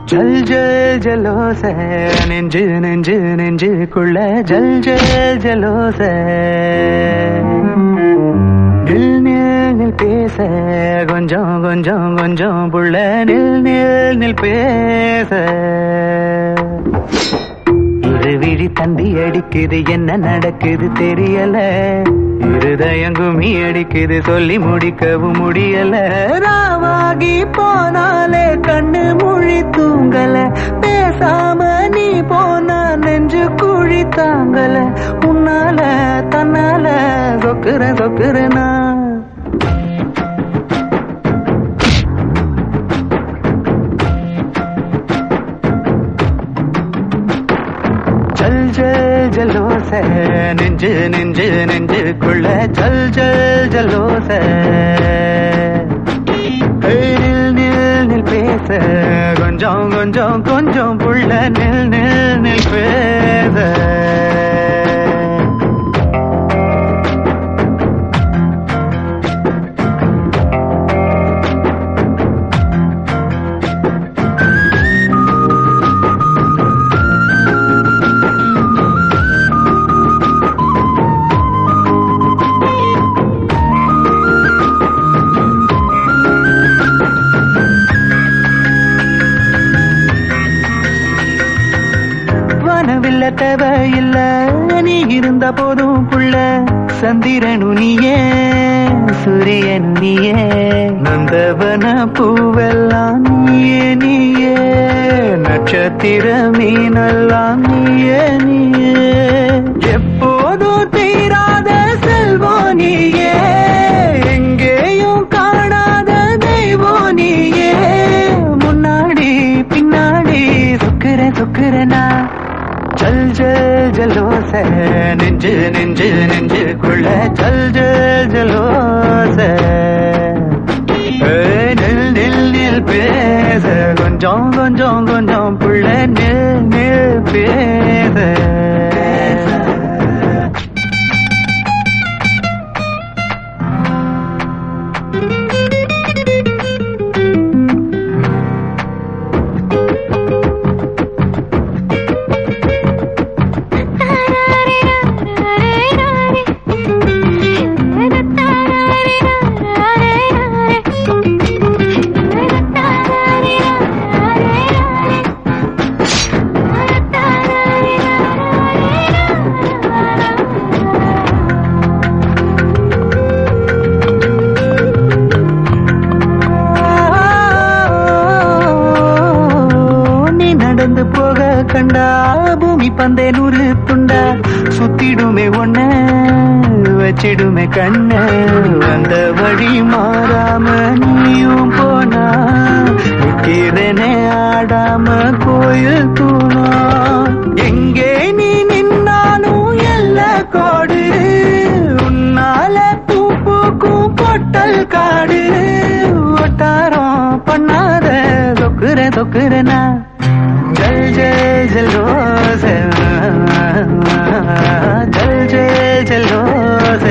ஜல் ஜல் ஜலோச நெஞ்சு நெஞ்சு நெஞ்சுக்குள்ள ஜல் ஜல் ஜலோச நில் நில் நில் பேச கொஞ்சம் கொஞ்சம் கொஞ்சம் புள்ள நில் நில் நில் பேச இரு விழி தந்தி அடிக்குது என்ன நடக்குது தெரியல இருதயம் குமி அடிக்குது சொல்லி முடிக்கவும் முடியல ராவாகி போனாலே கண்ணு மொழி தூங்கல பேசாம நீ போனா நெஞ்சு குழி தாங்கல உன்னால தன்னால சொக்குற சொக்குறனா ஜல் ஜல் ஜலோச நெஞ்சு நெஞ்சு நெஞ்சுக்குள்ள ஜல் ஜல் ஜலோச ஏய், நில் நில் நில் பேச கொஞ்சம் கொஞ்சம் கொஞ்சம் புள்ள நில் நில் நில் பேச வானவில்ல தேவையில்ல நீ இருந்த போதும் புள்ள சந்திரனு நீயே சூரியனு நீயே நந்தவன பூவெல்லாம் நீயே நீயே நட்சத்திர மீனெல்லாம் நீயே நீயே எப்போதும் தீராத செல்வம் நீயே எங்கேயும் காணாத தெய்வம் நீயே முன்னாடி பின்னாடி சுக்குற சுக்குறனா ஜல் ஜல் ஜலோச நெஞ்சு நெஞ்சு நெஞ்சுக்குள்ள ஜல் ஜல் ஜலோச ஏய், நில் நில் நில் பேச கொஞ்சம் கொஞ்சம் கொஞ்சம் புள்ள நில் நில் பேச நீ நடந்து போக கண்டா பூமி பந்தே நூறு துண்டா சுத்திடுமே ஒண்ண வச்சிடுமே கண்ண வந்த வழி மாறாம நீயும் போனா நிக்கிறனே ஆடாம கோயில் தூணா எங்கே நீ நின்னாலும் எல்ல கோடு உன்னால பூ பூக்கும் பொட்டல் காடு ஒட்டாரம் பண்ணாத தொக்குற தொக்குறனா ஜல் ஜல் ஜல் ரோச ஜல் ஜல் ஜல் ரோச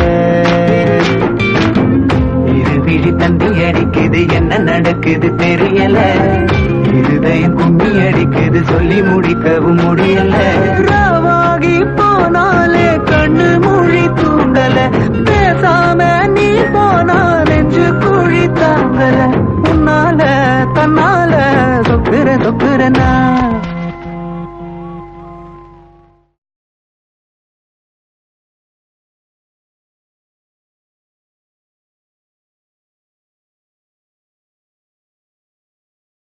இரு விழி தந்தி அடிக்குது என்ன நடக்குது தெரியல இருதயம் கும்மி அடிக்குது சொல்லி முடிக்கவும் முடியல ராவாகி போனாலே கண்ணு மொழி தூங்கல பேசாம நீ போனா நெஞ்சு குழி தாங்கல உன்னால தன்னால சொக்குற சொக்குறனா